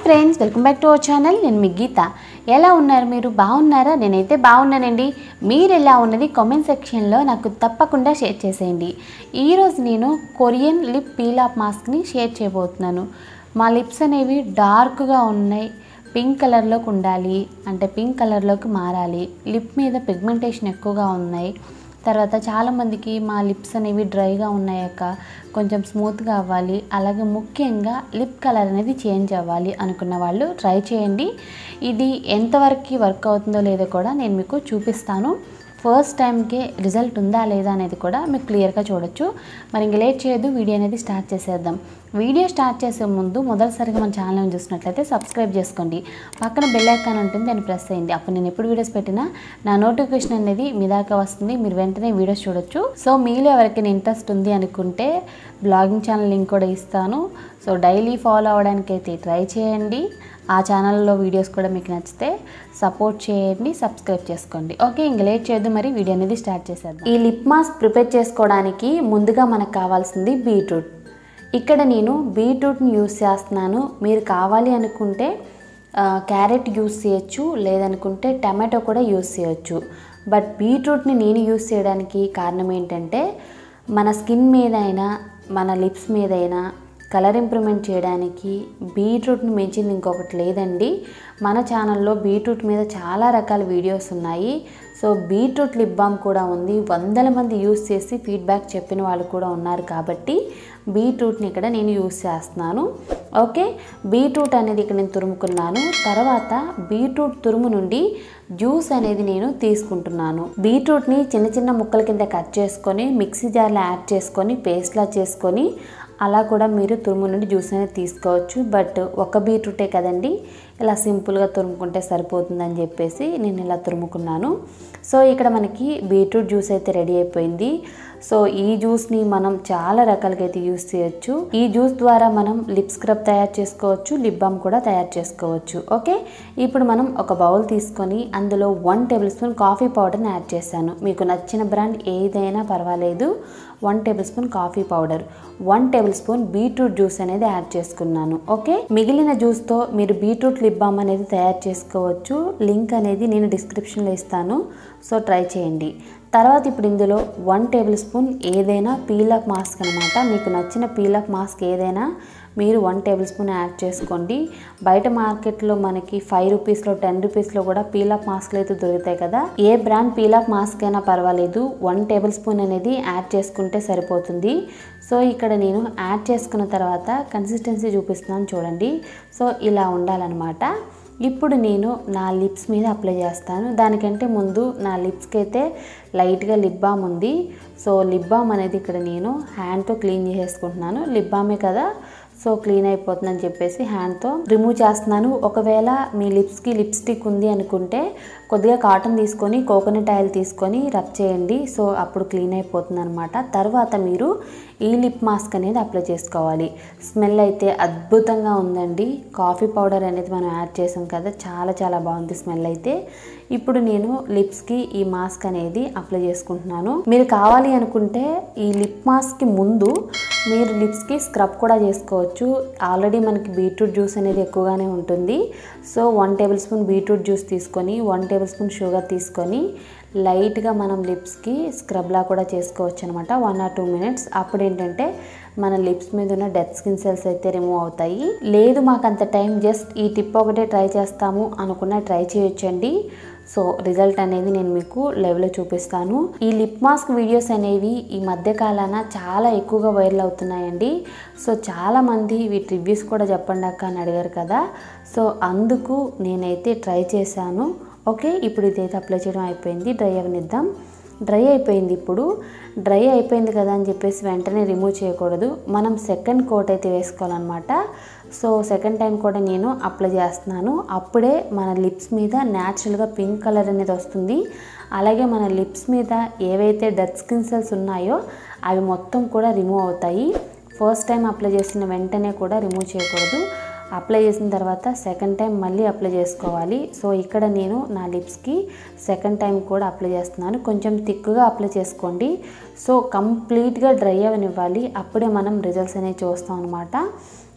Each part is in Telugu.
friends welcome back to our channel నేను మీ గీత ఎలా ఉన్నారు మీరు బాగున్నారా నేనైతే బాగున్నానండి మీరు ఎలా ఉన్నది కామెంట్ సెక్షన్లో నాకు తప్పకుండా షేర్ చేసేయండి ఈరోజు నేను కొరియన్ లిప్ పీల్ ఆఫ్ మాస్క్ని షేర్ చేయబోతున్నాను మా లిప్స్ అనేవి డార్క్గా ఉన్నాయి పింక్ కలర్లోకి ఉండాలి అంటే పింక్ కలర్లోకి మారాలి లిప్ మీద పిగ్మెంటేషన్ ఎక్కువగా ఉన్నాయి తర్వాత చాలామందికి మా లిప్స్ అనేవి డ్రైగా ఉన్నాయక్క కొంచెం స్మూత్గా అవ్వాలి అలాగే ముఖ్యంగా లిప్ కలర్ అనేది చేంజ్ అవ్వాలి అనుకున్న వాళ్ళు ట్రై చేయండి ఇది ఎంతవరకు వర్క్ అవుతుందో లేదో కూడా నేను మీకు చూపిస్తాను ఫస్ట్ టైంకే రిజల్ట్ ఉందా లేదా అనేది కూడా మీకు క్లియర్గా చూడొచ్చు మరి ఇంక లేట్ చేయొద్దు వీడియో అనేది స్టార్ట్ చేసేద్దాం వీడియో స్టార్ట్ చేసే ముందు మొదటిసారిగా మన ఛానల్ చూసినట్లయితే సబ్స్క్రైబ్ చేసుకోండి పక్కన బెల్ ఐకాన్ ఉంటుంది దాన్ని ప్రెస్ చేయండి అప్పుడు నేను ఎప్పుడు వీడియోస్ పెట్టినా నా నోటిఫికేషన్ అనేది మీ దాకా వస్తుంది మీరు వెంటనే వీడియోస్ చూడొచ్చు సో మీలో ఎవరికైనా ఇంట్రెస్ట్ ఉంది అనుకుంటే బ్లాగింగ్ ఛానల్ లింక్ కూడా ఇస్తాను సో డైలీ ఫాలో అవ్వడానికి అయితే ట్రై చేయండి ఆ ఛానల్లో వీడియోస్ కూడా మీకు నచ్చితే సపోర్ట్ చేయండి సబ్స్క్రైబ్ చేసుకోండి ఓకే ఇంక లేట్ చేయొద్దు మరి వీడియో అనేది స్టార్ట్ చేసేద్దాం ఈ లిప్ మాస్క్ ప్రిపేర్ చేసుకోవడానికి ముందుగా మనకు కావాల్సింది బీట్రూట్ ఇక్కడ నేను బీట్రూట్ని యూస్ చేస్తున్నాను మీరు కావాలి అనుకుంటే ఆ, క్యారెట్ యూస్ చేయొచ్చు లేదనుకుంటే టమాటో కూడా యూస్ చేయొచ్చు బట్ బీట్రూట్ని నేను యూస్ చేయడానికి కారణం ఏంటంటే మన స్కిన్ మీద అయినా మన లిప్స్ మీద అయినా కలర్ ఇంప్రూవ్మెంట్ చేయడానికి బీట్రూట్ని మించింది ఇంకొకటి లేదండి మన ఛానల్లో బీట్రూట్ మీద చాలా రకాల వీడియోస్ ఉన్నాయి సో బీట్రూట్ లిప్ బామ్ కూడా ఉంది వందల మంది యూస్ చేసి ఫీడ్బ్యాక్ చెప్పిన వాళ్ళు కూడా ఉన్నారు కాబట్టి బీట్రూట్ని ఇక్కడ నేను యూస్ చేస్తున్నాను ఓకే బీట్రూట్ అనేది ఇక్కడ నేను తురుముకున్నాను తర్వాత బీట్రూట్ తురుము నుండి జ్యూస్ అనేది నేను తీసుకుంటున్నాను బీట్రూట్ని చిన్న చిన్న ముక్కల కింద కట్ చేసుకొని మిక్సీ జార్లో యాడ్ చేసుకొని పేస్ట్లా చేసుకొని అలా కూడా మీరు తురుము నుండి జ్యూస్ అనేది తీసుకోవచ్చు బట్ ఒక బీట్రూటే కదండి ఇలా సింపుల్గా తురుముకుంటే సరిపోతుందని చెప్పేసి నేను ఇలా తురుముకున్నాను సో ఇక్కడ మనకి బీట్రూట్ జ్యూస్ అయితే రెడీ అయిపోయింది సో ఈ జ్యూస్ని మనం చాలా రకాలుగా అయితే యూస్ చేయొచ్చు ఈ జ్యూస్ ద్వారా మనం లిప్ స్క్రబ్ తయారు చేసుకోవచ్చు లిప్ బామ్ కూడా తయారు చేసుకోవచ్చు ఓకే ఇప్పుడు మనం ఒక బౌల్ తీసుకొని అందులో వన్ టేబుల్ స్పూన్ కాఫీ పౌడర్ని యాడ్ చేశాను మీకు నచ్చిన బ్రాండ్ ఏదైనా పర్వాలేదు one tablespoon coffee powder one tablespoon beetroot juice అనేది యాడ్ చేసుకున్నాను ఓకే మిగిలిన జ్యూస్తో మీరు బీట్రూట్ లిప్ బామ్ అనేది తయారు చేసుకోవచ్చు లింక్ అనేది నేను డిస్క్రిప్షన్లో ఇస్తాను సో ట్రై చేయండి తర్వాత ఇప్పుడు ఇందులో వన్ టేబుల్ స్పూన్ ఏదైనా పీలప్ మాస్క్ అనమాట మీకు నచ్చిన పీలప్ మాస్క్ ఏదైనా మీరు వన్ టేబుల్ స్పూన్ యాడ్ చేసుకోండి బయట మార్కెట్లో మనకి ఫైవ్ రూపీస్లో టెన్ రూపీస్లో కూడా పీలప్ మాస్క్లు అయితే దొరుకుతాయి కదా ఏ బ్రాండ్ పీలప్ మాస్క్ అయినా పర్వాలేదు వన్ టేబుల్ స్పూన్ అనేది యాడ్ చేసుకుంటే సరిపోతుంది సో ఇక్కడ నేను యాడ్ చేసుకున్న తర్వాత కన్సిస్టెన్సీ చూపిస్తున్నాను చూడండి సో ఇలా ఉండాలన్నమాట ఇప్పుడు నేను నా లిప్స్ మీద అప్లై చేస్తాను దానికంటే ముందు నా లిప్స్కి అయితే లైట్గా లిప్ బామ్ ఉంది సో లిప్ బామ్ అనేది ఇక్కడ నేను హ్యాండ్తో క్లీన్ చేసేసుకుంటున్నాను లిప్ బామే కదా సో క్లీన్ అయిపోతుందని చెప్పేసి హ్యాండ్తో రిమూవ్ చేస్తున్నాను ఒకవేళ మీ లిప్స్కి లిప్స్టిక్ ఉంది అనుకుంటే కొద్దిగా కాటన్ తీసుకొని కోకోనట్ ఆయిల్ తీసుకొని రబ్ చేయండి సో అప్పుడు క్లీన్ అయిపోతుంది అనమాట తర్వాత మీరు ఈ లిప్ మాస్క్ అనేది అప్లై చేసుకోవాలి స్మెల్ అయితే అద్భుతంగా ఉందండి కాఫీ పౌడర్ అనేది మనం యాడ్ చేసాం కదా చాలా చాలా బాగుంది స్మెల్ అయితే ఇప్పుడు నేను లిప్స్కి ఈ మాస్క్ అనేది అప్లై చేసుకుంటున్నాను మీరు కావాలి అనుకుంటే ఈ లిప్ మాస్క్కి ముందు మీరు లిప్స్కి స్క్రబ్ కూడా చేసుకోవచ్చు ఆల్రెడీ మనకి బీట్రూట్ జ్యూస్ అనేది ఎక్కువగానే ఉంటుంది so one tablespoon beetroot juice తీసుకొని వన్ టేబుల్ స్పూన్ షుగర్ తీసుకొని లైట్గా మనం లిప్స్కి స్క్రబ్లా కూడా చేసుకోవచ్చు అనమాట వన్ ఆర్ టూ మినిట్స్ అప్పుడు ఏంటంటే మన లిప్స్ మీద ఉన్న డెత్ స్కిన్ సెల్స్ అయితే రిమూవ్ అవుతాయి లేదు మాకు అంత టైం జస్ట్ ఈ టిప్ ఒకటే ట్రై చేస్తాము అనుకున్న ట్రై చేయొచ్చండి సో రిజల్ట్ అనేది నేను మీకు లైవ్లో చూపిస్తాను ఈ లిప్ మాస్క్ వీడియోస్ అనేవి ఈ మధ్య కాలాన చాలా ఎక్కువగా వైరల్ అవుతున్నాయండి సో చాలామంది వీటి రివ్యూస్ కూడా చెప్పండి అక్క అని అడిగారు కదా సో అందుకు నేనైతే ట్రై చేశాను ఓకే ఇప్పుడు ఇదైతే అప్లై చేయడం అయిపోయింది డ్రై అవనిద్దాం డ్రై అయిపోయింది ఇప్పుడు డ్రై అయిపోయింది కదా అని చెప్పేసి వెంటనే రిమూవ్ చేయకూడదు మనం సెకండ్ కోట్ అయితే వేసుకోవాలన్నమాట సో సెకండ్ టైం కూడా నేను అప్లై చేస్తున్నాను అప్పుడే మన లిప్స్ మీద న్యాచురల్గా పింక్ కలర్ అనేది వస్తుంది అలాగే మన లిప్స్ మీద ఏవైతే డెత్ స్కిన్ సెల్స్ ఉన్నాయో అవి మొత్తం కూడా రిమూవ్ అవుతాయి ఫస్ట్ టైం అప్లై చేసిన వెంటనే కూడా రిమూవ్ చేయకూడదు అప్లై చేసిన తర్వాత సెకండ్ టైం మళ్ళీ అప్లై చేసుకోవాలి సో ఇక్కడ నేను నా లిప్స్కి సెకండ్ టైం కూడా అప్లై చేస్తున్నాను కొంచెం థిక్గా అప్లై చేసుకోండి సో కంప్లీట్గా డ్రై అవనివ్వాలి అప్పుడే మనం రిజల్ట్స్ అనేవి చూస్తాం అనమాట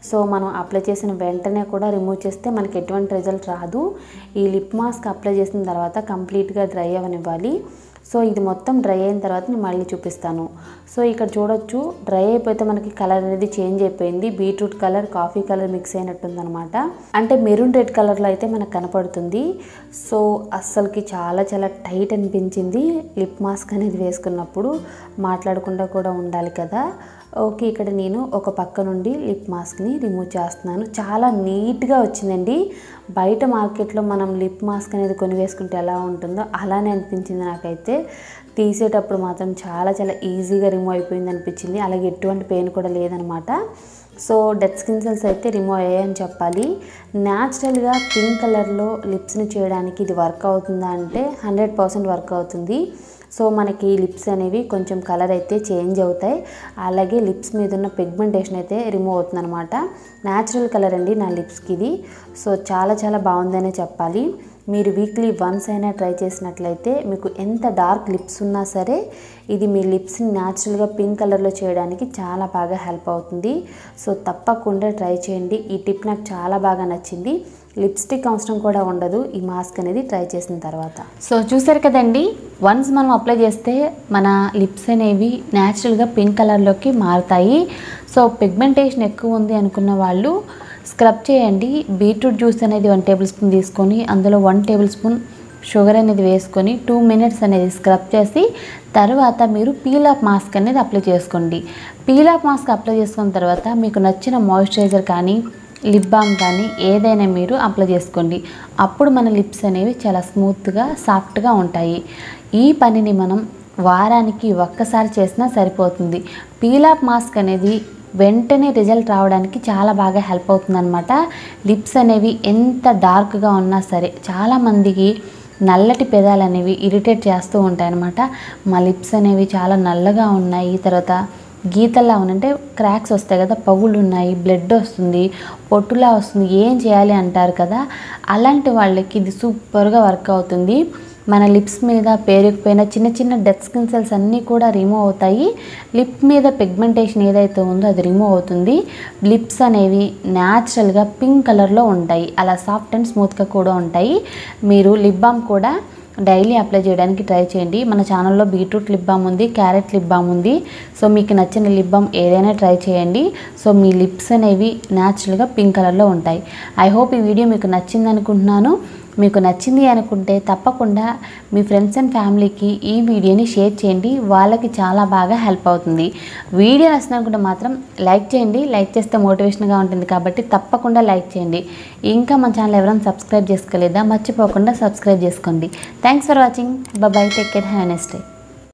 సో మనం అప్లై చేసిన వెంటనే కూడా రిమూవ్ చేస్తే మనకి ఎటువంటి రిజల్ట్ రాదు ఈ లిప్ మాస్క్ అప్లై చేసిన తర్వాత కంప్లీట్గా డ్రై అవ్వనివ్వాలి సో ఇది మొత్తం డ్రై అయిన తర్వాత నేను మళ్ళీ చూపిస్తాను సో ఇక్కడ చూడొచ్చు డ్రై అయిపోతే మనకి కలర్ అనేది చేంజ్ అయిపోయింది beetroot colour coffee colour mix అయినట్టుందనమాట అంటే మెరూన్ రెడ్ కలర్లో అయితే మనకు కనపడుతుంది సో అస్సలకి చాలా చాలా టైట్ అనిపించింది లిప్ మాస్క్ అనేది వేసుకున్నప్పుడు మాట్లాడకుండా కూడా ఉండాలి కదా ఓకే ఇక్కడ నేను ఒక పక్క నుండి లిప్ మాస్క్ని రిమూవ్ చేస్తున్నాను చాలా నీట్గా వచ్చిందండి బయట మార్కెట్లో మనం లిప్ మాస్క్ అనేది కొని వేసుకుంటే ఎలా ఉంటుందో అలానే అనిపించింది నాకైతే తీసేటప్పుడు మాత్రం చాలా చాలా ఈజీగా రిమూవ్ అయిపోయింది అనిపించింది అలాగే ఎటువంటి పెయిన్ కూడా లేదనమాట సో డెత్ స్కిన్ సెల్స్ అయితే రిమూవ్ అయ్యాయని చెప్పాలి న్యాచురల్గా పింక్ కలర్లో లిప్స్ని చేయడానికి ఇది వర్క్ అవుతుందా అంటే హండ్రెడ్ పర్సెంట్ వర్క్ అవుతుంది సో మనకి లిప్స్ అనేవి కొంచెం కలర్ అయితే చేంజ్ అవుతాయి అలాగే లిప్స్ మీద ఉన్న పిగ్మెంటేషన్ అయితే రిమూవ్ అవుతుంది అనమాట న్యాచురల్ కలర్ అండి నా లిప్స్కి ఇది సో చాలా చాలా బాగుందనే చెప్పాలి మీరు వీక్లీ వన్స్ అయినా ట్రై చేసినట్లయితే మీకు ఎంత డార్క్ లిప్స్ ఉన్నా సరే ఇది మీ లిప్స్ని న్యాచురల్గా పింక్ కలర్లో చేయడానికి చాలా బాగా హెల్ప్ అవుతుంది సో తప్పకుండా ట్రై చేయండి ఈ టిప్ నాకు చాలా బాగా నచ్చింది లిప్స్టిక్ అవసరం కూడా ఉండదు ఈ మాస్క్ అనేది ట్రై చేసిన తర్వాత సో చూసారు కదండి వన్స్ మనం అప్లై చేస్తే మన లిప్స్ అనేవి న్యాచురల్గా పింక్ కలర్లోకి మారుతాయి సో పిగ్మెంటేషన్ ఎక్కువ ఉంది అనుకున్న వాళ్ళు స్క్రబ్ చేయండి బీట్రూట్ జ్యూస్ అనేది వన్ టేబుల్ స్పూన్ తీసుకొని అందులో వన్ టేబుల్ స్పూన్ షుగర్ అనేది వేసుకొని టూ మినిట్స్ అనేది స్క్రబ్ చేసి తర్వాత మీరు పీల్ ఆఫ్ మాస్క్ అనేది అప్లై చేసుకోండి పీల్ ఆఫ్ మాస్క్ అప్లై చేసుకున్న తర్వాత మీకు నచ్చిన మాయిశ్చరైజర్ కానీ లిప్ బామ్ కానీ ఏదైనా మీరు అప్లై చేసుకోండి అప్పుడు మన లిప్స్ అనేవి చాలా స్మూత్గా సాఫ్ట్గా ఉంటాయి ఈ పనిని మనం వారానికి ఒక్కసారి చేసినా సరిపోతుంది పీల్ ఆఫ్ మాస్క్ అనేది వెంటనే రిజల్ట్ రావడానికి చాలా బాగా హెల్ప్ అవుతుందన్నమాట లిప్స్ అనేవి ఎంత డార్క్గా ఉన్నా సరే చాలామందికి నల్లటి పెదాలు అనేవి ఇరిటేట్ చేస్తూ ఉంటాయన్నమాట మా లిప్స్ అనేవి చాలా నల్లగా ఉన్నాయి తర్వాత గీతల్లా ఉన్నంటే క్రాక్స్ వస్తాయి కదా పగులు ఉన్నాయి బ్లడ్ వస్తుంది పొట్టులా వస్తుంది ఏం చేయాలి అంటారు కదా అలాంటి వాళ్ళకి ఇది సూపర్గా వర్క్ అవుతుంది మన లిప్స్ మీద పేరుకుపోయిన చిన్న చిన్న డెత్ స్కిన్ సెల్స్ అన్నీ కూడా రిమూవ్ అవుతాయి లిప్ మీద పిగ్మెంటేషన్ ఏదైతే ఉందో అది రిమూవ్ అవుతుంది లిప్స్ అనేవి న్యాచురల్గా పింక్ కలర్లో ఉంటాయి అలా సాఫ్ట్ అండ్ స్మూత్గా కూడా ఉంటాయి మీరు లిప్ బామ్ కూడా డైలీ అప్లై చేయడానికి ట్రై చేయండి మన ఛానల్లో బీట్రూట్ లిప్ బామ్ ఉంది క్యారెట్ లిప్ బామ్ ఉంది సో మీకు నచ్చిన లిప్ బామ్ ఏదైనా ట్రై చేయండి సో మీ లిప్స్ అనేవి న్యాచురల్గా పింక్ కలర్లో ఉంటాయి ఐ హోప్ ఈ వీడియో మీకు నచ్చింది అనుకుంటున్నాను మీకు నచ్చింది అనుకుంటే తప్పకుండా మీ ఫ్రెండ్స్ అండ్ ఫ్యామిలీకి ఈ వీడియోని షేర్ చేయండి వాళ్ళకి చాలా బాగా హెల్ప్ అవుతుంది వీడియో నచ్చింది అనుకుంటే మాత్రం లైక్ చేయండి లైక్ చేస్తే మోటివేషన్గా ఉంటుంది కాబట్టి తప్పకుండా లైక్ చేయండి ఇంకా మన ఛానల్ ఎవరైనా సబ్స్క్రైబ్ చేసుకోలేదా మర్చిపోకుండా సబ్స్క్రైబ్ చేసుకోండి thanks for watching bye take care have next day